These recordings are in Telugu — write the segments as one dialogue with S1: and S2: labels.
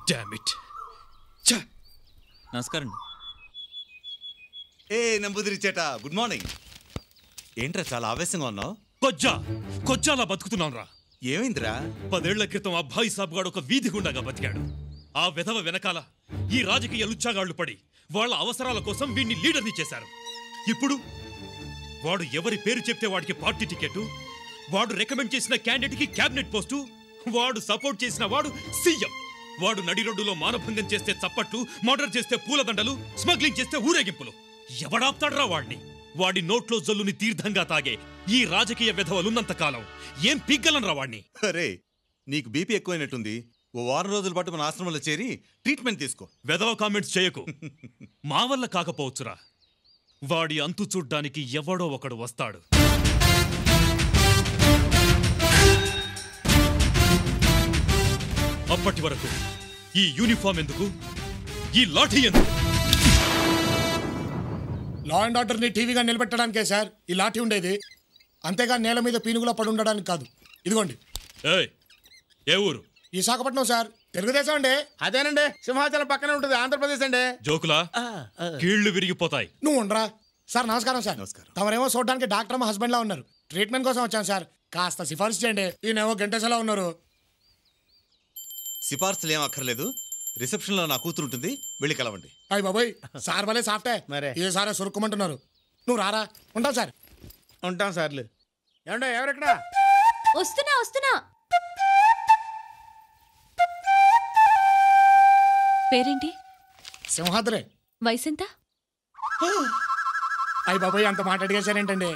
S1: డామ్ ఇట్
S2: నమస్కారం
S3: ఏ నంబుదిరి చేట గుడ్ మార్నింగ్ ఏంట్రా చాలా ఆవేశంగా ఉన్నావు
S1: కొజ్జా కొజ్జాలా బతుకుతున్నాం రా
S3: ఏమైందిరా
S1: పదేళ్ల క్రితం అబ్బాయి సాబ్ గాడు ఒక వీధి గుండాగా బతికాడు ఆ విధవ వెనకాల ఈ రాజకీయ లుచ్చాగాళ్లు పడి వాళ్ళ అవసరాల కోసం వీడిని లీడర్ని చేశారు ఇప్పుడు వాడు ఎవరి పేరు చెప్తే వాడికి పార్టీ టికెట్ వాడు రికమెండ్ చేసిన క్యాండిడేట్కి క్యాబినెట్ పోస్టు వాడు సపోర్ట్ చేసిన వాడు సీఎం వాడు నడి రోడ్డులో మానభంగం చేస్తే చప్పట్లు మర్డర్ చేస్తే పూలదండలు స్మగ్లింగ్ చేస్తే ఊరేగింపులు ఎవడాపుతాడ్రా వాడిని వాడి నోట్లో జల్లుని తీర్థంగా తాగే ఈ రాజకీయ విధవలున్నంత కాలం ఏం పిగ్గలనరా వాడిని
S3: అరే నీకు బీపీ ఎక్కువైనట్టుంది ఓ వారం రోజుల పాటు మన ఆశ్రమంలో చేరి ట్రీట్మెంట్ తీసుకో
S1: వెధవ కామెంట్స్ చేయకు మా వల్ల కాకపోవచ్చురా వాడి అంతు చూడ్డానికి ఎవడో ఒకడు వస్తాడు అప్పటి వరకు ఈ యూనిఫామ్ ఎందుకు ఈ లాఠీ ఎందుకు
S4: లా అండ్ ఆర్డర్ని టీవీగా నిలబెట్టడానికే సార్ ఈ లాఠీ ఉండేది అంతేగా నేల మీద పీనుగులా పడి ఉండడానికి కాదు ఇదిగోండి
S1: ఏయ్ ఏ ఊరు
S4: విశాఖపట్నం సార్ తెలుగుదేశం అండి
S5: అదేనండి సింహాచలం పక్కనే ఉంటుంది ఆంధ్రప్రదేశ్ అండి
S1: జోకులా కీళ్లు విరిగిపోతాయి
S4: నువ్వు ఉండరా సార్ నమస్కారం సార్
S3: నమస్కారం.
S4: తమరేమో చూడడానికి డాక్టర్ మా హస్బెండ్ లా ఉన్నారు ట్రీట్మెంట్ కోసం వచ్చాను సార్ కాస్త సిఫార్సు చేయండి ఈయనేమో గంటేసలా ఉన్నారు
S3: సిఫార్సులు ఏం అక్కర్లేదు రిసెప్షన్లో నా కూతురు ఉంటుంది వెళ్ళి కలవండి
S4: అయ్యి బాబోయ్ సార్ భలే సాఫ్టే
S5: మరే.
S4: ఏ సారే సురుక్కుమంటున్నారు నువ్వు రారా ఉంటావు సార్
S5: ఉంటాం సార్లు ఏమండో ఎవరెక్కడ
S6: వస్తున్నా వస్తున్నా పేరేంటి
S4: సింహాద్రే
S6: వయసెంత
S4: అయ్యి బాబోయ్ అంత మాట అడిగేశారేంటండి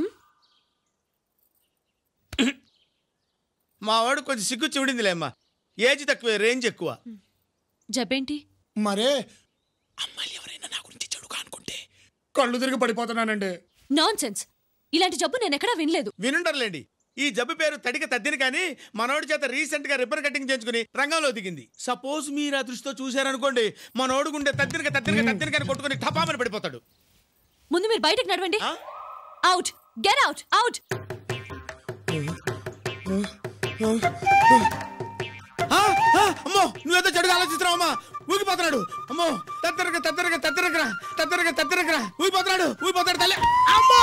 S5: మా వాడు కొంచెం సిగ్గు చివిడిందిలే అమ్మా ఏజ్ తక్కువ రేంజ్ ఎక్కువ
S6: జబ్బేంటి
S4: మరే అమ్మాయిలు ఎవరైనా నా గురించి చెడుగా అనుకుంటే కళ్ళు తిరిగి పడిపోతున్నానండి
S6: నాన్ సెన్స్ ఇలాంటి జబ్బు నేను ఎక్కడా వినలేదు
S5: వినుండర్లేండి ఈ జబ్బు పేరు తడిక తద్దిని కానీ మనోడి చేత రీసెంట్ గా రిబ్బన్ కటింగ్ చేయించుకుని రంగంలో దిగింది సపోజ్ మీరు ఆ దృష్టితో చూశారనుకోండి మనోడు గుండె తద్దినక తద్దినక తద్దినక కొట్టుకుని టపామని పడిపోతాడు
S6: ముందు మీరు బయటకు నడవండి
S5: ఆ?
S6: అవుట్ గెట్ అవుట్ అవుట్
S5: ఆ, ఆ, అమ్మో నువ్వేదో చెడుగా ఆలోచిస్తున్నావు అమ్మా ఊగిపోతున్నాడు అమ్మో తత్తరక తత్తరక తత్తరకరా తత్తరక తత్తరకరా ఊగిపోతున్నాడు ఊగిపోతాడు తల్లి అమ్మో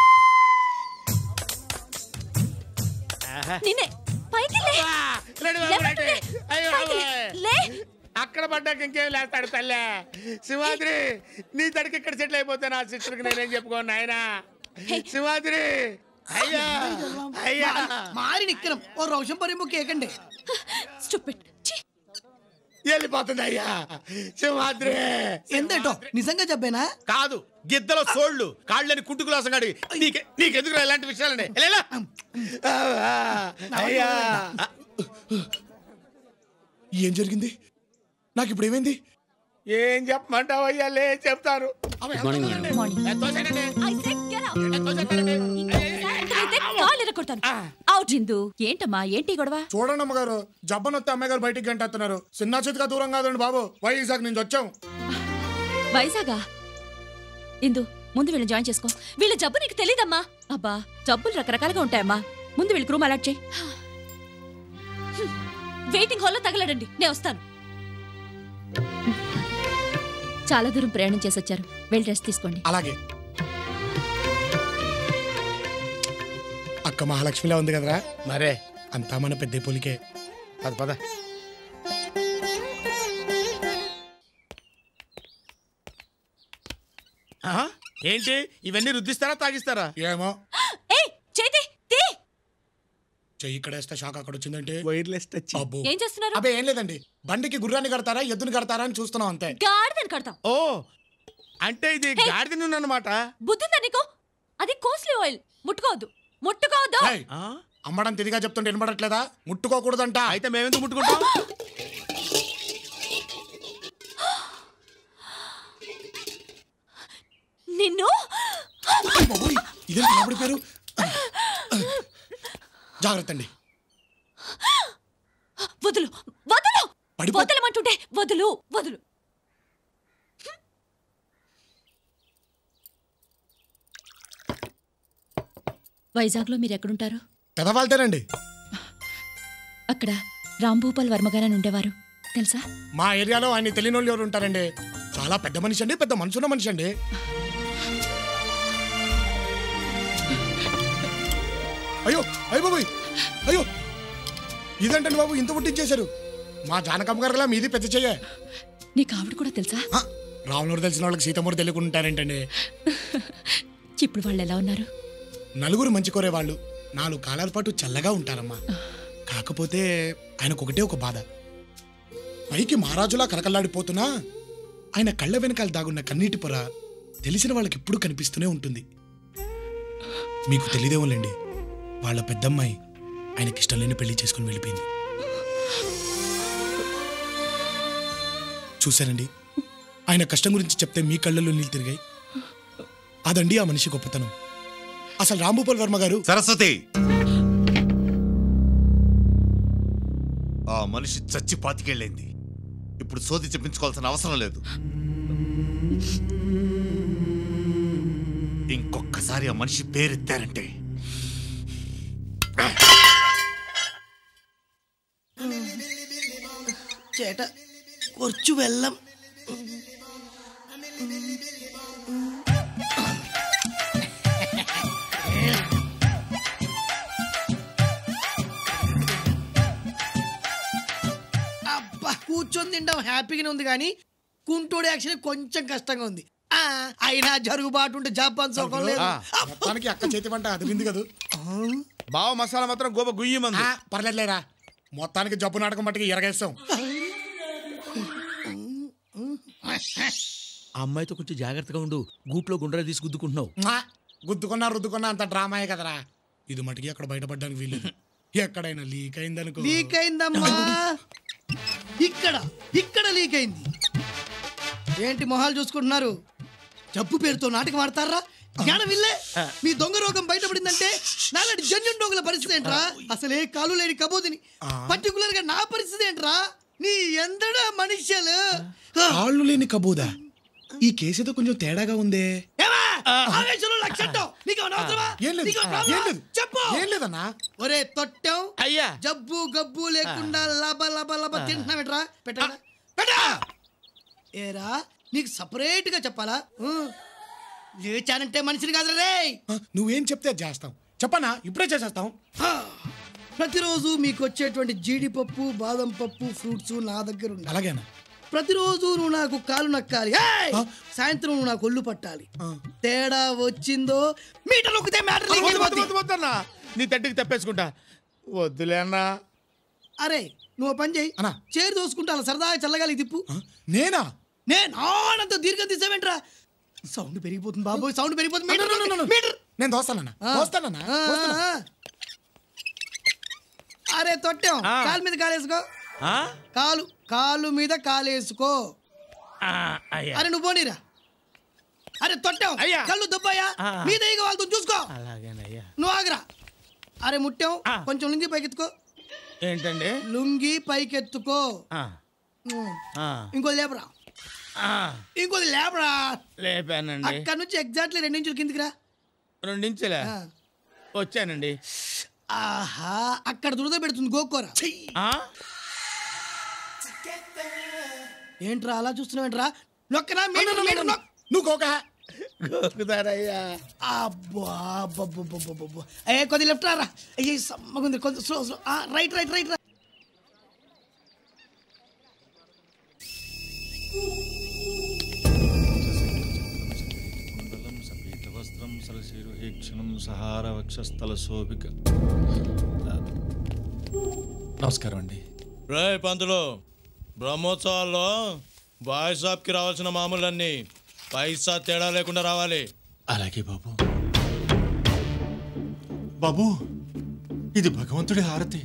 S6: నిన్నే పైకి లే
S5: ఆ, లేడు బాబు,
S6: లేవట్లే.
S5: రండి. అయ్యో,
S6: పైకి లే.
S5: అమ్మాయి.
S6: లే
S5: అక్కడ పడ్డాక ఇంకేం లేస్తాడు తల్లే సింహాద్రి నీ తడికి ఇక్కడ సెటిల్ అయిపోతే నా సిస్టర్కి నేనేం చెప్పుకోను ఆయన సింహాద్రి అయ్యా అయ్యా
S7: മാറി നിക്കണം ഒരു പ്രാവശ്യം പറയുമ്പോ കേക്കണ്ടേ
S6: స్టూపిడ్
S5: వెళ్ళిపోతుంది అయ్యా సింహాద్రి
S7: ఎంతేటో నిజంగా చెప్పేనా
S5: కాదు గిద్దల సోళ్ళు కాళ్ళని కుట్టుకులాసం కాడి నీకే నీకెందుకు ఇలాంటి విషయాలండి ఎలా అయ్యా
S4: ఏం జరిగింది నాకు ఇప్పుడు ఏమైంది
S5: ఏం చెప్పమంటావు అయ్యా లే చెప్తారు
S6: మార్నింగ్
S5: తోసేయండి.
S6: ఐ సెడ్ గెట్ అవుట్
S5: తోసేస్తానండి.
S6: అయితే కాలు ఎరగొడతాను అవుట్ హిందూ ఏంటమ్మా ఏంటి గొడవ
S4: చూడండి అమ్మగారు జబ్బనొత్తే అమ్మాయి గారు బయటికి గంటేస్తున్నారు చిన్న చితక దూరం కాదండి బాబు వైజాగ్ నుంచి వచ్చాం
S6: వైజాగా ఇందు ముందు వీళ్ళని జాయిన్ చేసుకో వీళ్ళ జబ్బు నీకు తెలీదమ్మా అబ్బా జబ్బులు రకరకాలుగా ఉంటాయమ్మా ముందు వీళ్ళకి రూమ్ అలాట్ చేయి వెయిటింగ్ హాల్లో తగలడండి నేను వస్తాను చాలా దూరం ప్రయాణం చేసి వచ్చారు వెళ్ళి రెస్ట్ తీసుకోండి
S4: అలాగే అక్క మహాలక్ష్మిలా ఉంది కదరా
S5: మరే
S4: అంతా మన పెద్ద పులికే
S5: పద పద ఆ? ఏంటి ఇవన్నీ రుద్దిస్తారా తాగిస్తారా
S4: ఏమో
S6: ఏయ్ చేతి తీ
S4: చెయ్యి ఇక్కడేస్తే షాక్ అక్కడ వచ్చిందంటే
S5: వైర్లెస్ టచ్
S4: అబ్బో
S6: ఏం చేస్తున్నారు
S4: అబ్బే ఏం లేదండి బండికి గుర్రాన్ని కడతారా ఎద్దుని కడతారా అని చూస్తున్నాం అంతే
S6: గాడిదని కడతాం
S5: ఓ అంటే ఇది గాడిద నూనె అన్నమాట
S6: బుద్ధిందా నీకు అది కోస్ట్లీ ఆయిల్ ముట్టుకోవద్దు ముట్టుకోవద్దు
S4: ఏయ్, అమ్మడం తిరిగా చెప్తుంటే వినపడట్లేదా ముట్టుకోకూడదంట
S5: అయితే మేమెందుకు ముట్టుకుంటాం
S6: నిన్ను
S4: అయ్ బాబోయ్, ఇదేంటి లోపడి పేరు జాగ్రత్త అండి
S6: వదులు వదులు
S4: పడిపో-
S6: వదలమంటుంటే వదులు వదులు వైజాగ్లో మీరు ఎక్కడుంటారు
S4: పెదవాళ్తేనండి
S6: అక్కడ రాంభూపాల్ వర్మగారని ఉండేవారు తెలుసా
S4: మా ఏరియాలో ఆయన తెలియని వాళ్ళు ఎవరు ఉంటారండి చాలా పెద్ద మనిషి అండి పెద్ద మనసున్న మనిషి అండి అయ్యో అయ్య బాబోయ్ అయ్యో ఇదేంటండి బాబు ఇంత పుట్టించేశారు మా జానకమ్మ గారిలా మీది పెద్ద చెయ్య
S6: నీకు ఆవిడ కూడా తెలుసా
S4: రావణుడు తెలిసిన వాళ్ళకి సీతమ్మూరు తెలియకుండా ఉంటారేంటండి
S6: ఇప్పుడు వాళ్ళు ఎలా ఉన్నారు
S4: నలుగురు మంచి కోరే వాళ్ళు నాలుగు కాలాల పాటు చల్లగా ఉంటారమ్మా కాకపోతే ఆయనకు ఒకటే ఒక బాధ పైకి మహారాజులా కలకల్లాడిపోతున్నా ఆయన కళ్ళ వెనకాల దాగున్న కన్నీటి పొర తెలిసిన వాళ్ళకి ఎప్పుడూ కనిపిస్తూనే ఉంటుంది మీకు తెలియదేమోలేండి వాళ్ళ పెద్దమ్మాయి ఆయనకి ఇష్టం లేని పెళ్లి చేసుకుని వెళ్ళిపోయింది చూశారండి ఆయన కష్టం గురించి చెప్తే మీ కళ్ళల్లో నీళ్ళు తిరిగాయి అదండి ఆ మనిషి గొప్పతనం అసలు రాంభూపాల్ వర్మ గారు
S3: సరస్వతి ఆ మనిషి చచ్చి పాతికెళ్ళింది ఇప్పుడు సోది చెప్పించుకోవాల్సిన అవసరం లేదు ఇంకొక్కసారి ఆ మనిషి పేరెత్తారంటే
S7: ചേട്ട കുറച്ചു വെള്ളം అబ్బా కూర్చొని తింటాం హ్యాపీగానే ఉంది కానీ కుంటోడు యాక్షన్ కొంచెం కష్టంగా ఉంది ఆ, అయినా జరుగుబాటు ఉంటే జపాన్ సోకం లేదు అబ్బా.
S4: మొత్తానికి అక్క చేతి వంట అదిరింది కదా
S5: బావ మసాలా మాత్రం గోప గుయ్యమంది
S4: ఆ, పర్లేదులేరా మొత్తానికి జబ్బు నాటకం మట్టుకి ఎరగేస్తాం
S5: ఆ అమ్మాయితో కొంచెం జాగ్రత్తగా ఉండు గూట్లో గుండ్రా తీసి గుద్దుకుంటున్నావు
S4: ఆ, గుద్దుకున్నా రుద్దుకున్నా అంత డ్రామాయే కదరా ఇది మటుకి అక్కడ బయటపడడానికి వీల్లేదు ఎక్కడైనా లీక్ అయిందనుకో
S7: లీక్ అయిందమ్మా ఇక్కడ ఇక్కడ లీక్ అయింది ఏంటి మొహాలు చూసుకుంటున్నారు జబ్బు పేరుతో నాటకం ఆడతారా జ్ఞానం ఇల్లే మీ దొంగ రోగం బయటపడిందంటే నాలాంటి జన్యున్ రోగుల పరిస్థితి ఏంట్రా అసలే కాలు లేని కబోదిని పర్టికులర్ గా నా పరిస్థితి ఏంట్రా నీ ఎందడా మనుష్యులు
S4: కాళ్ళు లేని కబూదా ఈ కేసు ఏదో కొంచెం తేడాగా ఉందే
S7: ఏమా? ఆవేశంలో లక్షట్టం నీకు ఏమన్నా అవసరమా?
S4: ఏం లేదు
S7: నీకు ఏమన్నా
S4: ఏం
S7: ప్రాబ్లమా?
S4: లేదు
S7: చెప్పు
S4: ఏం లేదన్నా
S7: ఒరే తొట్టం
S5: అయ్యా
S7: జబ్బు గబ్బు లేకుండా లబ లబ లబ తింటున్నావేట్రా పెట్టా పెట్టా ఏరా నీకు సపరేట్ గా చెప్పాలా ఊ. లేచానంటే మనిషిని కాదురా రే
S4: ఆ, నువ్వేం చెప్తే అది చేస్తాం చెప్పనా ఇప్పుడే చేసేస్తాం
S7: ప్రతిరోజు మీకు వచ్చేటువంటి జీడిపప్పు బాదం పప్పు ఫ్రూట్స్ నా దగ్గర ఉండాలి
S4: అలాగేనా
S7: ప్రతిరోజు నువ్వు నాకు కాలు నక్కాలి ఏయ్!
S4: ఆ?
S7: సాయంత్రం నువ్వు నాకు ఒళ్ళు పట్టాలి
S4: ఆ.
S7: తేడా వచ్చిందో మీటర్ నొక్కితే మ్యాటర్ లీక్
S5: వద్దు, వద్దు,
S7: అయిపోద్ది.
S5: వద్దు, వద్దన్నా నీ తట్టికి తప్పేసుకుంటా వద్దులే అన్నా
S7: అరే నువ్వు ఓ పని చేయి
S4: అన్నా.
S7: చేరు దోసుకుంటా అలా సరదాగా చల్లగాలి తిప్పు
S4: ఆ, నేనా
S7: నేను ఆనంత దీర్ఘం తీసావేంట్రా సౌండ్ పెరిగిపోతుంది బాబోయ్ సౌండ్ పెరిగిపోతుంది
S4: No, no, no, no, no, no.
S7: Meter meter
S4: నేను దోస్తానన్నా
S7: ఆ.
S4: దోస్తానన్నా
S7: ఆ,
S4: దోస్తానా?
S7: ఆ. అరే తొట్టాం
S5: ఆ.
S7: కాలు మీద కాలేసుకో
S5: ఆ?
S7: కాలు కాలు మీద కాలేసుకో
S5: ఆ, అయ్యా
S7: అరే నువ్వు పోనీరా అరే తొట్టాం
S5: అయ్యా.
S7: కళ్ళు దుబ్బయ్యా
S5: ఆ.
S7: మీద ఇక వాళ్ళతో చూసుకో
S5: అలాగేనయ్యా
S7: నువ్వు ఆగరా అరే ముట్టాం
S5: ఆ.
S7: కొంచెం లుంగి పైకెత్తుకో
S5: ఏంటండి
S7: లుంగి పైకెత్తుకో
S5: ఆ,
S7: ఉమ్.
S5: ఆ,
S7: ఇంకోది లేపరా
S5: ఆ,
S7: ఇంకోది లేపరా
S5: లేపానండి
S7: అక్కడ నుంచి ఎగ్జాక్ట్లీ రెండు ఇంచులు కిందికి రా
S5: రెండించలే
S7: ఆ.
S5: వచ్చానండి
S7: ఆహా అక్కడ దురద పెడుతుంది గోకోరా
S5: ఆ?
S7: ఏంట్రా అలా చూస్తున్నావేంట్రా నొక్కరా మీటర్ మీటర్ నొక్
S4: నువ్వు కోక
S5: గోకుతారయ్యా
S7: అబ్బా అబ్బబ్బబ్బబ్బబ్బబ్బ. ఏ కొద్ది లెఫ్ట్ రా అయ్యి సమ్మగుంది కొంచెం స్లో స్లో ఆ, రైట్ రైట్ రైట్ రా
S2: మండలం సపీతవస్త్రం సరశీరుహీక్షణం సహారవక్షస్థలశోభిక నమస్కారం అండి
S8: రే పంతులు బ్రహ్మోత్సవాల్లో బాయ్ షాప్కి రావాల్సిన మామూలన్నీ పైసా తేడా లేకుండా రావాలి
S2: అలాగే బాబు బాబు ఇది భగవంతుడి హారతి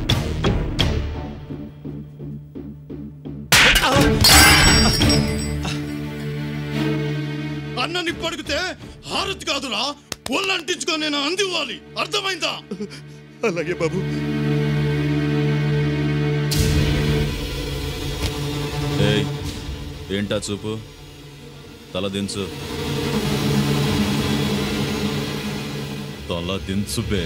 S8: అన్న నిప్పడిగితే హారతి కాదురా ఒళ్ళంటించుకొని నేను అందివ్వాలి అర్థమైందా
S2: అలాగే బాబు
S9: ఏయ్ ఏంటా చూపు తల దించు తల దించు బే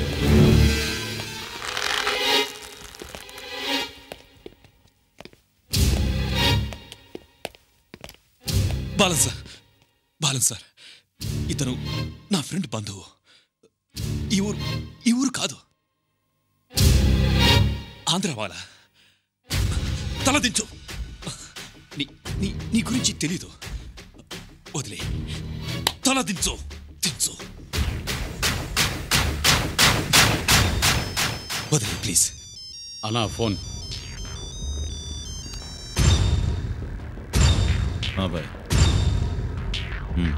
S1: బాలన్ సార్ బాలన్ సార్ ఇతను నా ఫ్రెండ్ బంధువు ఈ ఊరు ఈ ఊరు కాదు ఆంధ్ర వాళ్ళ తలదించు నీ నీ నీ గురించి తెలీదు వదిలే తల దించు దించు వదిలే ప్లీజ్
S10: అనా ఫోన్
S9: हाँ भाई हम्म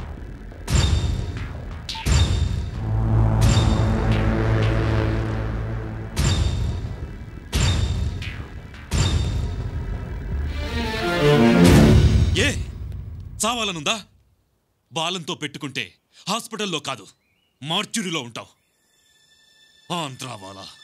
S1: ఏ చావాలనుందా బాలంతో పెట్టుకుంటే హాస్పిటల్లో కాదు మార్చురీలో ఉంటావు ఆంధ్రావాలా